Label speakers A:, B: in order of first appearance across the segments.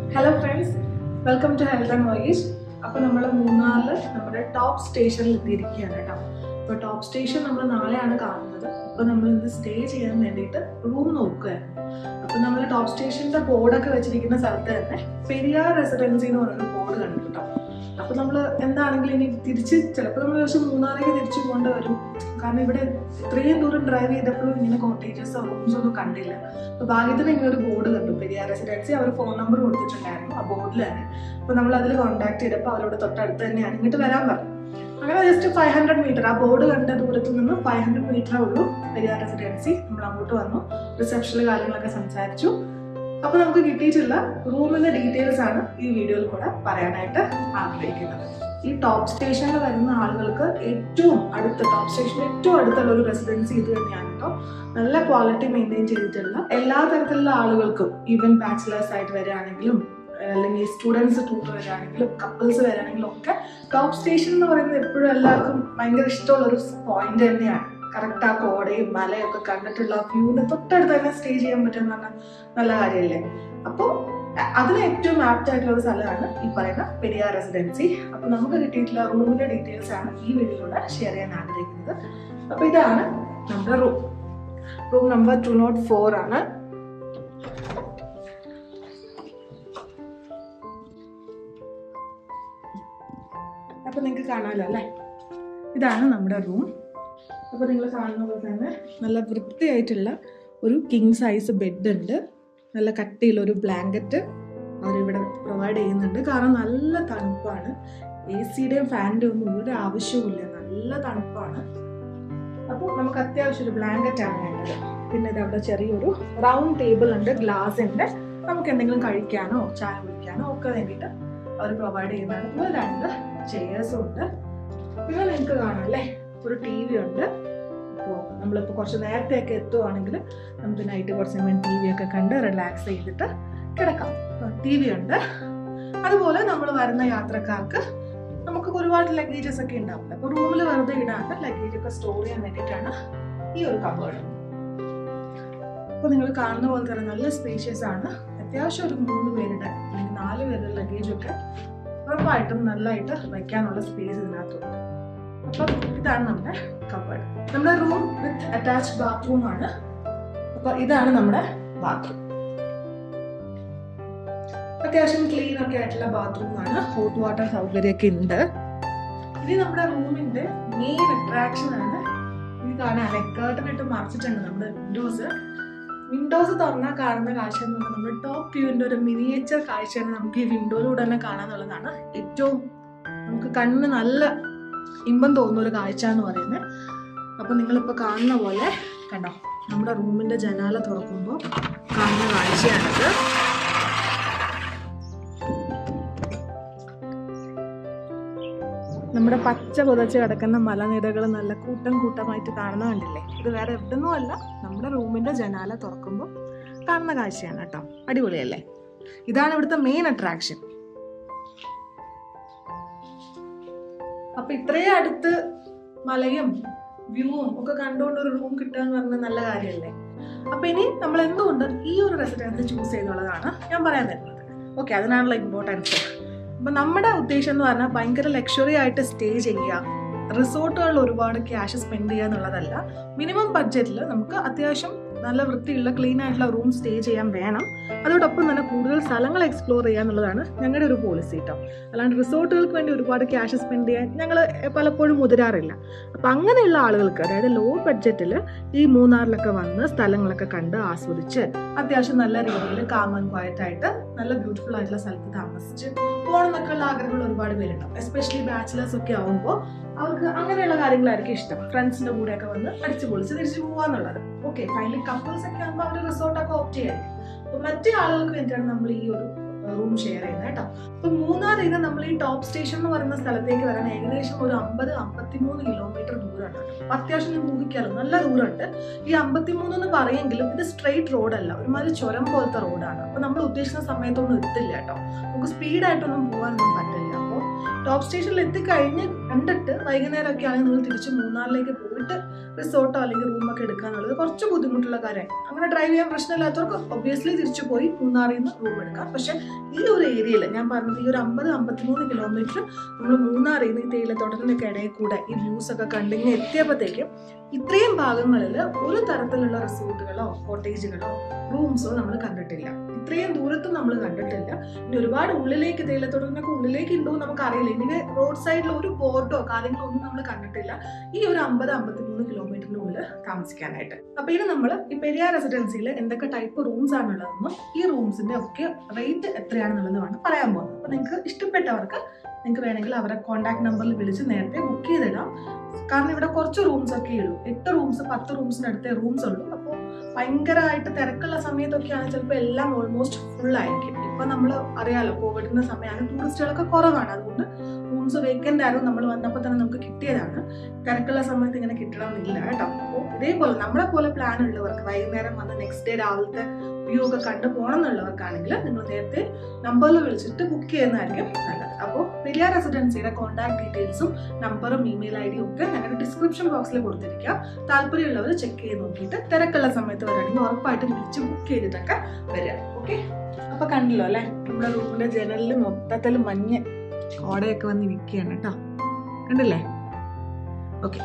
A: hello friends welcome to health and voyage അപ്പോൾ നമ്മൾ മൂന്നാറിൽ നമ്മുടെ ടോപ്പ് സ്റ്റേഷനിൽ എത്തിയിരിക്കുകയാണ് കേട്ടോ അപ്പോൾ ടോപ്പ് സ്റ്റേഷൻ നമ്മൾ നാളെയാണ് കാണുന്നത് അപ്പോൾ നമ്മൾ ഇന്ന് സ്റ്റേ ചെയ്യാൻ വേണ്ടിയിട്ട് റൂം നോക്കുകയായിരുന്നു അപ്പോൾ നമ്മൾ ടോപ്പ് സ്റ്റേഷൻ്റെ ബോർഡൊക്കെ വെച്ചിരിക്കുന്ന സ്ഥലത്ത് തന്നെ പെരിയാർ റെസിഡൻസി എന്ന് പറയുന്ന ബോർഡ് കണ്ടു കേട്ടോ അപ്പോൾ നമ്മൾ എന്താണെങ്കിലും ഇനി തിരിച്ച് ചിലപ്പോൾ നമ്മൾ ദിവസം മൂന്നാറിലേക്ക് തിരിച്ചു പോകേണ്ടി വരും കാരണം ഇവിടെ ഇത്രയും ദൂരം ഡ്രൈവ് ചെയ്തപ്പോഴും ഇങ്ങനെ കോട്ടേജസോ റൂംസോ ഒന്നും കണ്ടില്ല അപ്പോൾ ഭാഗ്യത്തിന് ഇങ്ങനെ ഒരു ബോർഡ് കണ്ടു പെരിയാർ റെസിഡൻസി അവർ ഫോൺ നമ്പർ കൊടുത്തിട്ടുണ്ടായിരുന്നു ആ ബോർഡിൽ തന്നെ അപ്പോൾ നമ്മൾ അതിൽ കോൺടാക്ട് ചെയ്തപ്പോൾ അവരോട് തൊട്ടടുത്ത് തന്നെയാണ് ഇങ്ങോട്ട് വരാൻ പറഞ്ഞു അങ്ങനെ ജസ്റ്റ് ഫൈവ് ഹൺഡ്രഡ് മീറ്റർ ആ ബോർഡ് കണ്ട ദൂരത്ത് നിന്ന് ഫൈവ് ഹൺഡ്രഡ് മീറ്ററേ ഉള്ളൂ പെരിയാർ റെസിഡൻസി നമ്മൾ അങ്ങോട്ട് വന്നു റിസപ്ഷനിൽ കാര്യങ്ങളൊക്കെ സംസാരിച്ചു അപ്പോൾ നമുക്ക് കിട്ടിയിട്ടുള്ള റൂമിന്റെ ഡീറ്റെയിൽസ് ആണ് ഈ വീഡിയോയിൽ കൂടെ പറയാനായിട്ട് ആഗ്രഹിക്കുന്നത് ഈ ടോപ്പ് സ്റ്റേഷനിൽ വരുന്ന ആളുകൾക്ക് ഏറ്റവും അടുത്ത ടോപ്പ് സ്റ്റേഷനിൽ ഏറ്റവും അടുത്തുള്ള ഒരു റെസിഡൻസി ഇത് തന്നെയാണ് കേട്ടോ നല്ല ക്വാളിറ്റി മെയിൻറ്റെയിൻ ചെയ്തിട്ടുള്ള എല്ലാ തരത്തിലുള്ള ആളുകൾക്കും ഈവൻ ബാച്ചിലേഴ്സ് ആയിട്ട് വരികയാണെങ്കിലും അല്ലെങ്കിൽ സ്റ്റുഡൻസ് ടൂർ വരികയാണെങ്കിലും കപ്പിൾസ് വരികയാണെങ്കിലും ഒക്കെ ടോപ്പ് സ്റ്റേഷൻ എന്ന് പറയുന്നത് എപ്പോഴും എല്ലാവർക്കും ഭയങ്കര ഇഷ്ടമുള്ള ഒരു പോയിന്റ് തന്നെയാണ് കറക്റ്റ് ആ കോടയും മലയും ഒക്കെ കണ്ടിട്ടുള്ള വ്യൂവിന് തൊട്ടടുത്ത് തന്നെ സ്റ്റേ ചെയ്യാൻ പറ്റുന്ന പറഞ്ഞാൽ നല്ല കാര്യമല്ലേ അപ്പോൾ അതിന് ഏറ്റവും ആപ്റ്റ് ആയിട്ടുള്ള ഒരു സ്ഥലമാണ് ഈ പറയുന്ന പെരിയാർ റെസിഡൻസി അപ്പോൾ നമുക്ക് കിട്ടിയിട്ടുള്ള റൂമിന്റെ ഡീറ്റെയിൽസ് ആണ് ഈ വീഡിയോയിലൂടെ ഷെയർ ചെയ്യാൻ ആഗ്രഹിക്കുന്നത് അപ്പോൾ ഇതാണ് നമ്മുടെ room room number two nought four ആണ് അപ്പോൾ നിങ്ങൾക്ക് കാണാമല്ലോ അല്ലേ ഇതാണ് നമ്മുടെ റൂം അപ്പോൾ നിങ്ങൾ കാണുന്ന പോലെ തന്നെ നല്ല വൃത്തിയായിട്ടുള്ള ഒരു കിങ് സൈസ് ബെഡ് ഉണ്ട് നല്ല കട്ടിയുള്ള ഒരു ബ്ലാങ്കറ്റ് അവരിവിടെ പ്രൊവൈഡ് ചെയ്യുന്നുണ്ട് കാരണം നല്ല തണുപ്പാണ് എ സിയുടെയും ഫാനിൻ്റെ ഒന്നും ഒരു ആവശ്യവുമില്ല നല്ല തണുപ്പാണ് അപ്പോൾ നമുക്ക് അത്യാവശ്യം ഒരു ബ്ലാങ്കറ്റ് ആണ് വേണ്ടത് പിന്നെ ഇത് അവിടെ ചെറിയൊരു റൗണ്ട് ടേബിൾ ഉണ്ട് ഗ്ലാസ് ഉണ്ട് നമുക്ക് എന്തെങ്കിലും കഴിക്കാനോ ചായ കുടിക്കാനോ ഒക്കെ വേണ്ടിയിട്ട് അവർ പ്രൊവൈഡ് ചെയ്യുന്നതാണ് അതുപോലെ രണ്ട് ചെയേഴ്സും ഉണ്ട് പിന്നെ നിങ്ങൾക്ക് കാണാം അല്ലേ ഒരു ടി വി ഉണ്ട് അപ്പോൾ നമ്മളിപ്പോൾ കുറച്ച് നേരത്തെയൊക്കെ എത്തുവാണെങ്കിൽ നമുക്ക് നൈറ്റ് കുറച്ച് സമയം ടി വി ഒക്കെ കണ്ട് റിലാക്സ് ചെയ്തിട്ട് കിടക്കാം ടി വി ഉണ്ട് അതുപോലെ നമ്മൾ വരുന്ന യാത്രക്കാർക്ക് നമുക്ക് ഒരുപാട് ലഗേജസ് ഒക്കെ ഉണ്ടാവില്ല അപ്പോൾ റൂമിൽ വെറുതെ ഇടാണ്ട് ലഗേജ് ഒക്കെ സ്റ്റോർ ചെയ്യാൻ വേണ്ടിയിട്ടാണ് ഈ ഒരു കബേർഡ് അപ്പോൾ നിങ്ങൾ കാണുന്ന പോലെ തന്നെ നല്ല സ്പേഷ്യസ് ആണ് അത്യാവശ്യം ഒരു മൂന്ന് പേരുടെ അല്ലെങ്കിൽ നാല് പേരുടെ ലഗേജ് ഒക്കെ ഉറപ്പായിട്ടും നല്ലതായിട്ട് വയ്ക്കാനുള്ള സ്പേസ് ഇതിനകത്തുണ്ട് അപ്പം ഇതാണ് നമ്മുടെ കബേർഡ് നമ്മുടെ റൂം വിത്ത് അറ്റാച്ച്ഡ് ബാത്റൂം ആണ് അപ്പൊ ഇതാണ് നമ്മുടെ ബാത്റൂം അത്യാവശ്യം ക്ലീൻ ഒക്കെ ആയിട്ടുള്ള ബാത്റൂം ആണ് ഹോട്ട് വാട്ടർ സൗകര്യമൊക്കെ ഉണ്ട് ഇനി നമ്മുടെ റൂമിന്റെ മെയിൻ അട്രാക്ഷൻ ആണ് ഇത് കാണാൻ കേട്ടൻ ഇട്ട് മറച്ചിട്ടുണ്ട് നമ്മുടെ വിൻഡോസ് വിൻഡോസ് തുറന്നാൽ കാണുന്ന കാഴ്ച എന്ന് പറഞ്ഞാൽ നമ്മുടെ ടോപ്പ് വ്യൂവിന്റെ ഒരു മിനിയേച്ചർ കാഴ്ചയാണ് നമുക്ക് ഈ വിൻഡോയിലൂടെ തന്നെ കാണാന്നുള്ളതാണ് ഏറ്റവും നമുക്ക് കണ്ണിന് നല്ല ഇമ്പം തോന്നുന്ന ഒരു കാഴ്ച എന്ന് പറയുന്നത് അപ്പോൾ നിങ്ങളിപ്പോൾ കാണുന്ന പോലെ കണ്ടോ നമ്മുടെ റൂമിൻ്റെ ജനാല തുറക്കുമ്പോൾ കാണുന്ന കാഴ്ചയാണിത് നമ്മുടെ പച്ച പുതച്ച് കിടക്കുന്ന മലനിരകൾ നല്ല കൂട്ടം കൂട്ടമായിട്ട് കാണുന്ന കണ്ടില്ലേ ഇത് വേറെ എവിടുന്നും അല്ല നമ്മുടെ റൂമിൻ്റെ ജനാല തുറക്കുമ്പോൾ കാണുന്ന കാഴ്ചയാണ് കേട്ടോ അടിപൊളിയല്ലേ ഇതാണ് ഇവിടുത്തെ മെയിൻ അട്രാക്ഷൻ അപ്പൊ ഇത്രയും അടുത്ത് മലയും വ്യൂവും ഒക്കെ കണ്ടുകൊണ്ട് ഒരു റൂം കിട്ടുക എന്ന് പറഞ്ഞാൽ നല്ല കാര്യമല്ലേ അപ്പൊ ഇനി നമ്മൾ എന്തുകൊണ്ട് ഈ ഒരു റെസിഡൻസ് ചൂസ് ചെയ്തുള്ളതാണ് ഞാൻ പറയാൻ തരുന്നത് ഓക്കെ അതിനാണല്ലോ ഇമ്പോർട്ടൻസ് അപ്പൊ നമ്മുടെ ഉദ്ദേശം എന്ന് പറഞ്ഞാൽ ഭയങ്കര ലക്ഷറി ആയിട്ട് സ്റ്റേ ചെയ്യുക റിസോർട്ടുകളിൽ ഒരുപാട് ക്യാഷ് സ്പെൻഡ് ചെയ്യുക എന്നുള്ളതല്ല മിനിമം ബഡ്ജറ്റിൽ നമുക്ക് അത്യാവശ്യം നല്ല വൃത്തിയുള്ള ക്ലീൻ ആയിട്ടുള്ള റൂം സ്റ്റേ ചെയ്യാൻ വേണം അതോടൊപ്പം തന്നെ കൂടുതൽ സ്ഥലങ്ങൾ എക്സ്പ്ലോർ ചെയ്യുക എന്നുള്ളതാണ് ഞങ്ങളുടെ ഒരു പോളിസി കേട്ടോ അല്ലാണ്ട് റിസോർട്ടുകൾക്ക് വേണ്ടി ഒരുപാട് ക്യാഷ് സ്പെൻഡ് ചെയ്യാൻ ഞങ്ങൾ പലപ്പോഴും മുതിരാറില്ല അപ്പം അങ്ങനെയുള്ള ആളുകൾക്ക് അതായത് ലോ ബഡ്ജറ്റിൽ ഈ മൂന്നാറിലൊക്കെ വന്ന് സ്ഥലങ്ങളൊക്കെ കണ്ട് ആസ്വദിച്ച് അത്യാവശ്യം നല്ല രീതിയിൽ കാം ആൻഡ് ക്വയറ്റ് ആയിട്ട് നല്ല ബ്യൂട്ടിഫുൾ ആയിട്ടുള്ള സ്ഥലത്ത് താമസിച്ച് പോകണം എന്നൊക്കെയുള്ള ആഗ്രഹങ്ങൾ ഒരുപാട് പേരുണ്ടാവും എസ്പെഷ്യലി ബാച്ചിലേഴ്സ് ഒക്കെ ആവുമ്പോൾ അവർക്ക് അങ്ങനെയുള്ള കാര്യങ്ങളായിരിക്കും ഇഷ്ടം ഫ്രണ്ട്സിന്റെ കൂടെയൊക്കെ വന്ന് അടിച്ചു പൊളിച്ച് തിരിച്ചു പോവാന്നുള്ളത് ഓക്കെ ഫൈനലി കപ്പിൾസ് ഒക്കെ ആകുമ്പോൾ അവർ റിസോർട്ടൊക്കെ ഓപ്റ്റ് ചെയ്യായിരിക്കും അപ്പൊ മറ്റു ആളുകൾക്ക് വേണ്ടിയാണ് നമ്മൾ ഈ ഒരു റൂം ഷെയർ ചെയ്യുന്നത് കേട്ടോ അപ്പൊ മൂന്നാറിൽ നിന്ന് നമ്മൾ ഈ ടോപ്പ് സ്റ്റേഷൻ എന്ന് പറയുന്ന സ്ഥലത്തേക്ക് വരാൻ ഏകദേശം ഒരു അമ്പത് അമ്പത്തിമൂന്ന് കിലോമീറ്റർ ദൂരമുണ്ട് അപ്പൊ അത്യാവശ്യം നിങ്ങൾ ഊഹിക്കാലോ നല്ല ദൂരമുണ്ട് ഈ അമ്പത്തിമൂന്ന് എന്ന് പറയെങ്കിലും ഇത് സ്ട്രെയിറ്റ് റോഡല്ല ഒരുമാതിരി ചുരം പോലത്തെ റോഡാണ് അപ്പൊ നമ്മൾ ഉദ്ദേശിക്കുന്ന സമയത്തൊന്നും എത്തില്ല കേട്ടോ നമുക്ക് സ്പീഡായിട്ടൊന്നും പോകാനൊന്നും പറ്റില്ല അപ്പോൾ ടോപ്പ് സ്റ്റേഷനിൽ എത്തിക്കഴിഞ്ഞ് കണ്ടിട്ട് വൈകുന്നേരം ഒക്കെ ആണെങ്കിൽ നിങ്ങൾ തിരിച്ച് മൂന്നാറിലേക്ക് പോയിട്ട് റിസോർട്ടോ അല്ലെങ്കിൽ റൂമൊക്കെ എടുക്കാന്നുള്ളത് കുറച്ച് ബുദ്ധിമുട്ടുള്ള കാര്യമാണ് അങ്ങനെ ഡ്രൈവ് ചെയ്യാൻ പ്രശ്നമില്ലാത്തവർക്ക് ഒബ്വിയസ്ലി തിരിച്ചു പോയി മൂന്നാറിൽ നിന്ന് റൂം എടുക്കാം പക്ഷെ ഈ ഒരു ഏരിയയിൽ ഞാൻ പറഞ്ഞത് ഈ ഒരു അമ്പത് അമ്പത്തിമൂന്ന് കിലോമീറ്റർ നമ്മൾ മൂന്നാറിൽ നിന്ന് ഈ തേയിലത്തോട്ടത്തിൻ്റെ ഒക്കെ ഇടയിൽ കൂടെ ഈ വ്യൂസ് ഒക്കെ കണ്ടിങ്ങനെ എത്തിയപ്പോഴത്തേക്കും ഇത്രയും ഭാഗങ്ങളിൽ ഒരു തരത്തിലുള്ള റിസോർട്ടുകളോ കോട്ടേജുകളോ റൂംസോ നമ്മൾ കണ്ടിട്ടില്ല ഇത്രയും ദൂരത്തും നമ്മൾ കണ്ടിട്ടില്ല ഇനി ഒരുപാട് ഉള്ളിലേക്ക് തേയിലത്തോട്ടത്തിനൊക്കെ ഉള്ളിലേക്ക് ഉണ്ടോ എന്ന് നമുക്ക് അറിയില്ല ഇനി റോഡ് സൈഡിൽ ഒരു ബോർഡോ കാര്യങ്ങളോ ഒന്നും നമ്മൾ കണ്ടിട്ടില്ല ഈ ഒരു അമ്പത് അമ്പത്തിമൂന്ന് കിലോമീറ്ററിന്റെ ഉള്ളിൽ താമസിക്കാനായിട്ട് അപ്പൊ ഇനി നമ്മൾ ഈ പെരിയാർ റെസിഡൻസിയിൽ എന്തൊക്കെ ടൈപ്പ് റൂംസ് ആണുള്ളതെന്നും ഈ റൂംസിന്റെ ഒക്കെ റേറ്റ് എത്രയാണെന്നുള്ളതുമാണ് പറയാൻ പോകുന്നത് അപ്പൊ നിങ്ങൾക്ക് ഇഷ്ടപ്പെട്ടവർക്ക് നിങ്ങൾക്ക് വേണമെങ്കിൽ അവരെ കോൺടാക്ട് നമ്പറിൽ വിളിച്ച് നേരത്തെ ബുക്ക് ചെയ്തിടാം കാരണം ഇവിടെ കുറച്ച് റൂംസ് ഒക്കെ ഉള്ളൂ എട്ട് റൂംസ് പത്ത് റൂംസിന് അടുത്തേ റൂംസ് ഉള്ളൂ അപ്പോൾ ഭയങ്കരമായിട്ട് തിരക്കുള്ള സമയത്തൊക്കെയാണ് ചിലപ്പോൾ എല്ലാം ഓൾമോസ്റ്റ് ഫുൾ ആയിരിക്കും ഇപ്പൊ നമ്മൾ അറിയാലോ കോവിഡിന്റെ സമയമാണ് ടൂറിസ്റ്റുകളൊക്കെ കുറവാണ് അതുകൊണ്ട് റൂംസ് വേക്കൻ്റ് ആയിരുന്നു നമ്മൾ വന്നപ്പോൾ തന്നെ നമുക്ക് കിട്ടിയതാണ് തിരക്കുള്ള സമയത്ത് ഇങ്ങനെ കിട്ടണമെന്നില്ല കേട്ടോ അപ്പോൾ ഇതേപോലെ നമ്മളെ പോലെ പ്ലാൻ ഉള്ളവർക്ക് വൈകുന്നേരം വന്ന് നെക്സ്റ്റ് ഡേ രാവിലത്തെ വ്യൂ ഒക്കെ കണ്ടു പോകണം എന്നുള്ളവർക്കാണെങ്കിൽ നിങ്ങൾ നേരത്തെ നമ്പറിൽ വിളിച്ചിട്ട് ബുക്ക് ചെയ്യുന്നതായിരിക്കും നല്ലത് അപ്പോൾ പെരിയാർ റെസിഡൻസിയുടെ കോൺടാക്ട് ഡീറ്റെയിൽസും നമ്പറും ഇമെയിൽ ഐ ഡിയും ഒക്കെ ഞങ്ങളുടെ ഡിസ്ക്രിപ്ഷൻ ബോക്സിൽ കൊടുത്തിരിക്കാം താല്പര്യമുള്ളവർ ചെക്ക് ചെയ്ത് നോക്കിയിട്ട് തിരക്കുള്ള സമയത്ത് വരികയാണെങ്കിൽ ഉറപ്പായിട്ടും വിളിച്ച് ബുക്ക് ചെയ്തിട്ടൊക്കെ വരിക ഓക്കെ അപ്പൊ കണ്ടല്ലോ അല്ലെ നമ്മുടെ റൂമിന്റെ ജനലിൽ മൊത്തത്തിൽ മഞ്ഞ് കോടയൊക്കെ വന്ന് ഇരിക്കുകയാണ് കേട്ടോ കണ്ടില്ലേ ഓക്കെ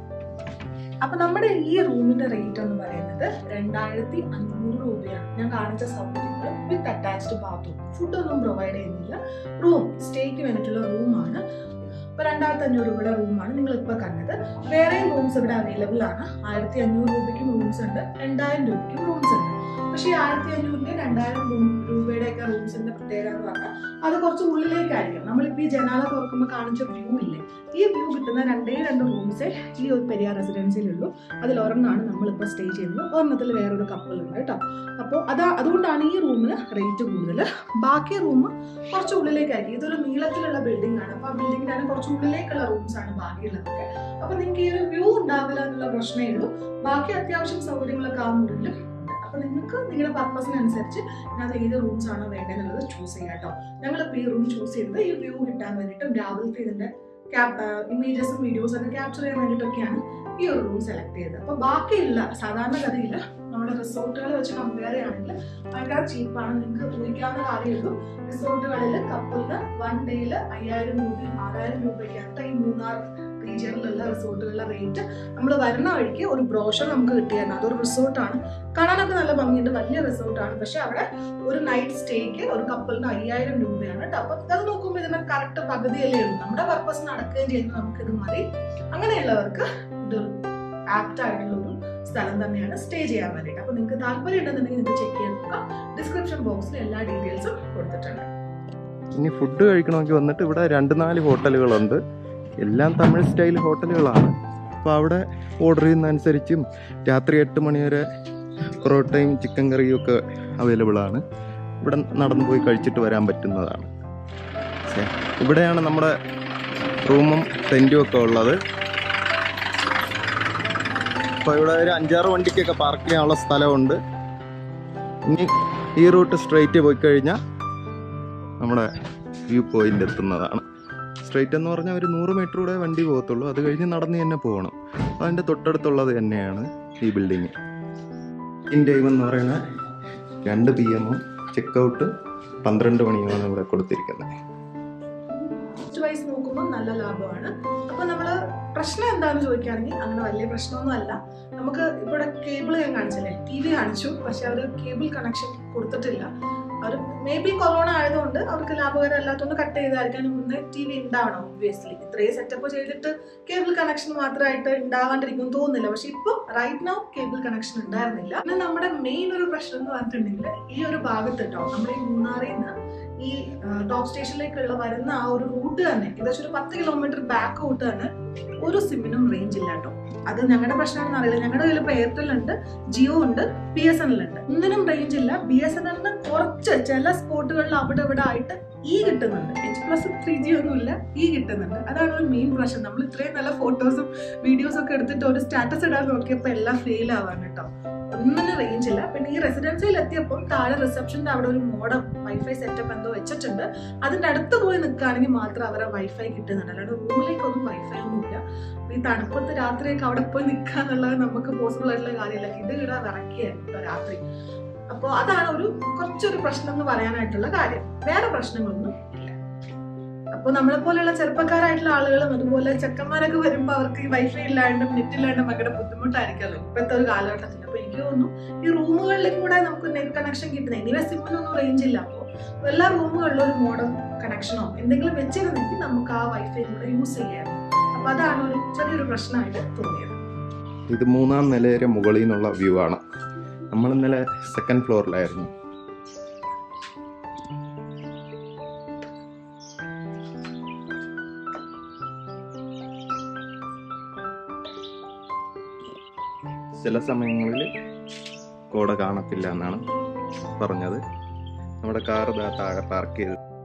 A: അപ്പൊ നമ്മുടെ ഈ റൂമിന്റെ റേറ്റ് എന്ന് പറയുന്നത് രണ്ടായിരത്തി അഞ്ഞൂറ് രൂപയാണ് ഞാൻ കാണിച്ച സൗകര്യങ്ങൾ വിത്ത് അറ്റാച്ച്ഡ് ബാത്റൂം ഫുഡ് ഒന്നും പ്രൊവൈഡ് ചെയ്യുന്നില്ല റൂം സ്റ്റേക്ക് വേണ്ടിയിട്ടുള്ള റൂമാണ് ഇപ്പൊ രണ്ടായിരത്തി അഞ്ഞൂറ് രൂപയുടെ റൂമാണ് നിങ്ങൾ ഇപ്പൊ കണ്ടത് വേറെയും റൂംസ് ഇവിടെ അവൈലബിൾ ആണ് ആയിരത്തി അഞ്ഞൂറ് രൂപയ്ക്കും റൂംസ് ഉണ്ട് രണ്ടായിരം രൂപയ്ക്കും റൂംസ് ഉണ്ട് പക്ഷേ ഈ ആയിരത്തി അഞ്ഞൂറിന്റെ രണ്ടായിരം രൂപയുടെ ഒക്കെ റൂംസിന്റെ പ്രത്യേകത എന്ന് പറഞ്ഞാൽ അത് കുറച്ച് ഉള്ളിലേക്കായിരിക്കും നമ്മളിപ്പോ ഈ ജനാല തുറക്കുമ്പോൾ കാണിച്ച വ്യൂ ഇല്ലേ ഈ വ്യൂ കിട്ടുന്ന രണ്ടേ രണ്ട് റൂംസേ ഈ ഒരു പെരിയാർ റെസിഡൻസിയിലുള്ളൂ അതിൽ ഒരെണ്ണമാണ് നമ്മളിപ്പോൾ സ്റ്റേ ചെയ്യുന്നത് ഒരെണ്ണത്തിൽ വേറൊരു കപ്പിൾ ഉണ്ട് കേട്ടോ അപ്പോൾ അതാ അതുകൊണ്ടാണ് ഈ റൂമിന് റേറ്റ് കൂടുതൽ ബാക്കി റൂം കുറച്ച് ഉള്ളിലേക്കായിരിക്കും ഇതൊരു നീളത്തിലുള്ള ബിൽഡിംഗ് ആണ് അപ്പോൾ ആ ബിൽഡിങ്ങിനാണ് കുറച്ച് ഉള്ളിലേക്കുള്ള റൂംസ് ആണ് ബാക്കിയുള്ളതൊക്കെ അപ്പോൾ നിങ്ങൾക്ക് ഈ ഒരു വ്യൂ ഉണ്ടാവില്ല എന്നുള്ള പ്രശ്നമേ ഉള്ളൂ ബാക്കി അത്യാവശ്യം സൗകര്യങ്ങളൊക്കെ ആ മുറിയിലും ഉണ്ട് അപ്പോൾ നിങ്ങൾക്ക് നിങ്ങളുടെ പർപ്പസിനനുസരിച്ച് ഇതിനകത്ത് ഏത് റൂംസ് ആണോ വേണ്ടതെന്നുള്ളത് ചൂസ് ചെയ്യാം കേട്ടോ ഞങ്ങളിപ്പോൾ ഈ റൂം ചൂസ് ചെയ്തത് ഈ വ്യൂ കിട്ടാൻ വേണ്ടിയിട്ടും രാവിലത്തെ ഇതിന്റെ ഇമേജസും വീഡിയോസും ഒക്കെ ക്യാപ്ചർ ചെയ്യാൻ വേണ്ടിയിട്ടൊക്കെയാണ് ഈ ഒരു റൂം സെലക്ട് ചെയ്തത് അപ്പോൾ ബാക്കിയില്ല സാധാരണഗതിയിൽ നമ്മുടെ റിസോർട്ടുകൾ വെച്ച് കമ്പയർ ചെയ്യുകയാണെങ്കിൽ ഭയങ്കര ചീപ്പാണ് നിങ്ങൾക്ക് ഊഹിക്കാവുന്ന കാര്യമുള്ളൂ റിസോർട്ടുകളിൽ കപ്പിളിന് വൺ ഡേയിൽ അയ്യായിരം രൂപയും ആറായിരം രൂപയ്ക്കകത്ത് ഈ മൂന്നാർ റീജിയനിലുള്ള റിസോർട്ടുകളുടെ റേറ്റ് നമ്മൾ വരുന്ന വഴിക്ക് ഒരു ബ്രോഷർ നമുക്ക് കിട്ടിയായിരുന്നു അതൊരു റിസോർട്ടാണ് കാണാനൊക്കെ നല്ല ഭംഗിയുണ്ട് വലിയ റിസോർട്ടാണ് പക്ഷെ അവിടെ ഒരു നൈറ്റ് സ്റ്റേക്ക് ഒരു കപ്പിളിന് അയ്യായിരം രൂപയാണ് കേട്ടോ അപ്പൊ അത് നോക്കുമ്പോൾ ഇതിന് കറക്റ്റ് പകുതിയല്ലേ ഉള്ളൂ നമ്മുടെ പർപ്പസ് നടക്കുകയും ചെയ്യുന്നത് നമുക്ക് ഇത് മതി അങ്ങനെയുള്ളവർക്ക് ഇതൊരു ആപ്റ്റ് ആയിട്ടുള്ള ഒരു സ്ഥലം തന്നെയാണ് സ്റ്റേ ചെയ്യാൻ വേണ്ടിയിട്ട് അപ്പൊ നിങ്ങൾക്ക് താല്പര്യം ഉണ്ടെന്നുണ്ടെങ്കിൽ നിങ്ങൾക്ക് ചെക്ക് ചെയ്ത് നോക്കാം ഡിസ്ക്രിപ്ഷൻ ബോക്സിൽ എല്ലാ ഡീറ്റെയിൽസും കൊടുത്തിട്ടുണ്ട്
B: ഇനി ഫുഡ് കഴിക്കണമെങ്കിൽ വന്നിട്ട് ഇവിടെ രണ്ട് നാല് ഹോട്ടലുകളുണ്ട് എല്ലാം തമിഴ് സ്റ്റൈൽ ഹോട്ടലുകളാണ് അപ്പോൾ അവിടെ ഓർഡർ ചെയ്യുന്നതനുസരിച്ചും രാത്രി എട്ട് മണി വരെ പൊറോട്ടയും ചിക്കൻ കറിയും ഒക്കെ അവൈലബിൾ ആണ് ഇവിടെ നടന്നു പോയി കഴിച്ചിട്ട് വരാൻ പറ്റുന്നതാണ് ശ്ശെ, ഇവിടെയാണ് നമ്മുടെ റൂമും ടെൻറ്റും ഒക്കെ ഉള്ളത് അപ്പോൾ ഇവിടെ ഒരു അഞ്ചാറ് വണ്ടിക്കൊക്കെ പാർക്ക് ചെയ്യാനുള്ള സ്ഥലമുണ്ട് ഇനി ഈ റൂട്ട് സ്ട്രെയിറ്റ് പോയി കഴിഞ്ഞാൽ നമ്മുടെ വ്യൂ പോയിന്റ് എത്തുന്നതാണ് സ്ട്രെയിറ്റ് എന്ന് പറഞ്ഞാൽ ഒരു നൂറ് മീറ്റർ കൂടെ വണ്ടി പോകത്തുള്ളൂ അത് കഴിഞ്ഞ് നടന്ന് തന്നെ പോകണം അതിൻ്റെ തൊട്ടടുത്തുള്ളത് തന്നെയാണ് ഈ ബിൽഡിങ് ഇൻ ടൈം എന്ന് പറയുന്നത് രണ്ട് പി എമ്മും ചെക്കൗട്ട് പന്ത്രണ്ട് മണിയുമാണ് ഇവിടെ കൊടുത്തിരിക്കുന്നത്
A: കോസ്റ്റ് വൈസ് നോക്കുമ്പോൾ നല്ല ലാഭമാണ് അപ്പൊ നമ്മള് പ്രശ്നം എന്താണെന്ന് ചോദിക്കുകയാണെങ്കിൽ അങ്ങനെ വലിയ പ്രശ്നമൊന്നും അല്ല നമുക്ക് ഇവിടെ കേബിൾ ഞാൻ കാണിച്ചല്ലേ ടി വി കാണിച്ചു പക്ഷെ അവർ കേബിൾ കണക്ഷൻ കൊടുത്തിട്ടില്ല അവർ മേ ബി കൊറോണ ആയതുകൊണ്ട് അവർക്ക് ലാഭകരം അല്ലാത്തതുകൊണ്ട് കട്ട് ചെയ്തായിരിക്കും അതിന് മുന്നേ ടി വി ഉണ്ടാവണം ഒബ്വിയസ്ലി ഇത്രയും സെറ്റപ്പ് ചെയ്തിട്ട് കേബിൾ കണക്ഷൻ മാത്രമായിട്ട് ഉണ്ടാവാണ്ടിരിക്കും തോന്നുന്നില്ല പക്ഷെ ഇപ്പൊ റൈറ്റ് നൗ കേബിൾ കണക്ഷൻ ഉണ്ടായിരുന്നില്ല പിന്നെ നമ്മുടെ മെയിൻ ഒരു പ്രശ്നം എന്ന് പറഞ്ഞിട്ടുണ്ടെങ്കിൽ ഈ ഒരു ഭാഗത്ത് കേട്ടോ നമ്മുടെ ഈ മൂന്നാറിൽ നിന്ന് ഈ ടോപ്പ് സ്റ്റേഷനിലേക്കുള്ള വരുന്ന ആ ഒരു റൂട്ട് തന്നെ ഏകദേശം ഒരു പത്ത് കിലോമീറ്റർ ബാക്ക് റൂട്ട് തന്നെ ഒരു സിമ്മിനും റേഞ്ച് ഇല്ല കേട്ടോ അത് ഞങ്ങളുടെ പ്രശ്നമാണെന്ന് അറിയില്ല ഞങ്ങളുടെ കയ്യിൽ ഇപ്പോൾ എയർടെൽ ഉണ്ട് ജിയോ ഉണ്ട് ബി എസ് എൻ എൽ ഉണ്ട് ഒന്നിനും റേഞ്ച് ഇല്ല ബി എസ് എൻ എല്ലിന് കുറച്ച് ചില സ്പോട്ടുകളിൽ അവിടെ ഇവിടെ ആയിട്ട് ഈ കിട്ടുന്നുണ്ട് എച്ച് പ്ലസ് ത്രീ ജി ഒന്നും ഇല്ല ഈ കിട്ടുന്നുണ്ട് അതാണ് ഒരു മെയിൻ പ്രശ്നം നമ്മൾ ഇത്രയും നല്ല ഫോട്ടോസും വീഡിയോസും ഒക്കെ എടുത്തിട്ട് ഒരു സ്റ്റാറ്റസ് ഇടാൻ നോക്കിയപ്പോൾ എല്ലാം ഫെയിൽ ആവാൻ കേട്ടോ ഒന്നിനും റേഞ്ച് ഇല്ല പിന്നെ ഈ റെസിഡൻസിയിൽ എത്തിയപ്പോൾ താഴെ റിസപ്ഷന്റെ അവിടെ ഒരു മോഡം വൈഫൈ സെറ്റപ്പ് എന്തോ വെച്ചിട്ടുണ്ട് അതിന്റെ അടുത്ത് പോയി നിൽക്കുകയാണെങ്കിൽ മാത്രം അവരെ വൈഫൈ കിട്ടുന്നുണ്ട് അല്ലാണ്ട് റൂമിലേക്കൊന്നും വൈഫൈ ഒന്നും ഇല്ല അപ്പൊ ഈ തണുപ്പത്ത് രാത്രിയൊക്കെ അവിടെ പോയി നിൽക്കുക എന്നുള്ളത് നമുക്ക് പോസിബിൾ ആയിട്ടുള്ള കാര്യമില്ല ഇത് ഇവിടെ വിറക്കിയായിരുന്നു കേട്ടോ രാത്രി അപ്പോൾ അതാണ് ഒരു കുറച്ചൊരു പ്രശ്നം എന്ന് പറയാനായിട്ടുള്ള കാര്യം വേറെ പ്രശ്നങ്ങളൊന്നും ഇല്ല അപ്പോൾ നമ്മളെ പോലെയുള്ള ചെറുപ്പക്കാരായിട്ടുള്ള ആളുകളും അതുപോലെ ചെക്കന്മാരൊക്കെ വരുമ്പോൾ അവർക്ക് ഈ വൈഫൈ ഇല്ലാണ്ടും നെറ്റ് ഇല്ലാണ്ടും ഭയങ്കര ബുദ്ധിമുട്ടായിരിക്കുമല്ലോ ഇപ്പോഴത്തെ ഒരു കാലഘട്ടത്തിൽ അപ്പോൾ എനിക്ക് തോന്നുന്നു ഈ റൂമുകളിലും കൂടെ നമുക്ക് നെറ്റ് കണക്ഷൻ കിട്ടുന്നത് എനിവേ സിമ്മിനൊന്നും റേഞ്ച് ഇല്ല അപ്പോൾ എല്ലാ റൂമുകളിലും ഒരു മോഡം കണക്ഷനോ എന്തെങ്കിലും വെച്ചിരുന്നെങ്കിൽ നമുക്ക് ആ വൈഫൈ കൂടെ യൂസ് ചെയ്യാം അപ്പോൾ അതാണ് ഒരു ചെറിയൊരു പ്രശ്നമായിട്ട് തോന്നിയത്
B: ഇത് മൂന്നാം നിലയുടെ മുകളിൽ നിന്നുള്ള വ്യൂ ആണ് നമ്മൾ ഇന്നലെ സെക്കൻഡ് ഫ്ലോറിലായിരുന്നു ചില സമയങ്ങളിൽ കോട കാണത്തില്ല എന്നാണ് പറഞ്ഞത് നമ്മുടെ കാർ താഴെ പാർക്ക് ചെയ്ത്